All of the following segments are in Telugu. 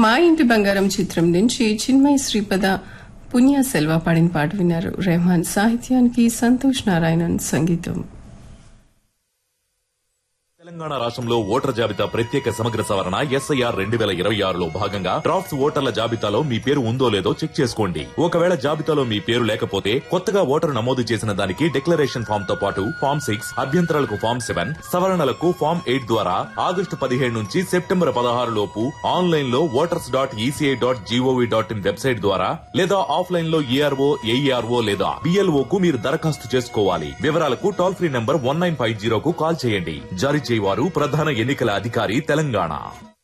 మా ఇంటి బంగారం చిత్రం నుంచి చిన్మయ శ్రీపద పుణ్య సెల్వ పాడిన పాట విన్నారు రెహమాన్ సాహిత్యానికి సంతోష్ నారాయణన్ సంగీతం తెలంగాణ రాష్ట్రంలో ఓటర్ జాబితా ప్రత్యేక సమగ్ర సవరణ ఎస్ఐఆర్ రెండు వేల ఇరవై ఆరులో భాగంగా డ్రాఫ్ట్స్ ఓటర్ల జాబితాలో మీ పేరు ఉందో లేదో చెక్ చేసుకోండి ఒకవేళ జాబితాలో మీ పేరు లేకపోతే కొత్తగా ఓటరు నమోదు చేసిన దానికి డిక్లరేషన్ ఫామ్ తో పాటు ఫామ్ సిక్స్ అభ్యంతరాలకు ఫామ్ సెవెన్ సవరణలకు ఫామ్ ఎయిట్ ద్వారా ఆగస్టు పదిహేడు నుంచి సెప్టెంబర్ పదహారు లోపు ఆన్లైన్ లో voters dot ECI dot GOV dot in website ద్వారా లేదా ఆఫ్లైన్ లో ఈఆర్ఓ ఏఈఆర్ఓ లేదా బిఎల్ఓ కు మీరు దరఖాస్తు చేసుకోవాలి వివరాలకు toll free number one nine five జీరోకు కాల్ చేయండి జారీ చేయవారు ప్రధాన ఎన్నికల అధికారి తెలంగాణ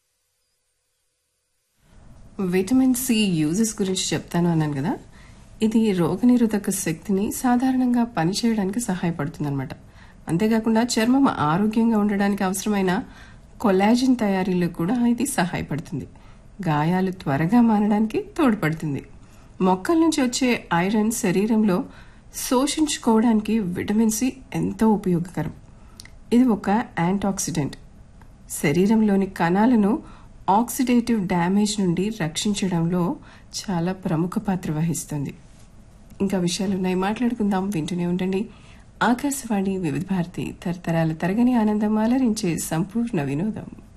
విటమిన్ సి యూజెస్ గురించి చెప్తాను అన్నాను కదా ఇది రోగనిరోధక శక్తిని సాధారణంగా పనిచేయడానికి సహాయపడుతుందన్నమాట అంతేకాకుండా చర్మం ఆరోగ్యంగా ఉండడానికి అవసరమైన కొలాజిన్ తయారీలో కూడా ఇది సహాయపడుతుంది గాయాలు త్వరగా మానడానికి తోడ్పడుతుంది మొక్కల నుంచి వచ్చే ఐరన్ శరీరంలో శోషించుకోవడానికి విటమిన్ సి ఎంతో ఉపయోగకరం ఇది ఒక యాంటాక్సిడెంట్ శరీరంలోని కణాలను ఆక్సిడేటివ్ డ్యామేజ్ నుండి రక్షించడంలో చాలా ప్రముఖ పాత్ర వహిస్తుంది ఇంకా విషయాలున్నాయి మాట్లాడుకుందాం వింటూనే ఉండండి ఆకాశవాణి వివిధ భారతి తరతరాల తరగని ఆనందం అలరించే సంపూర్ణ వినోదం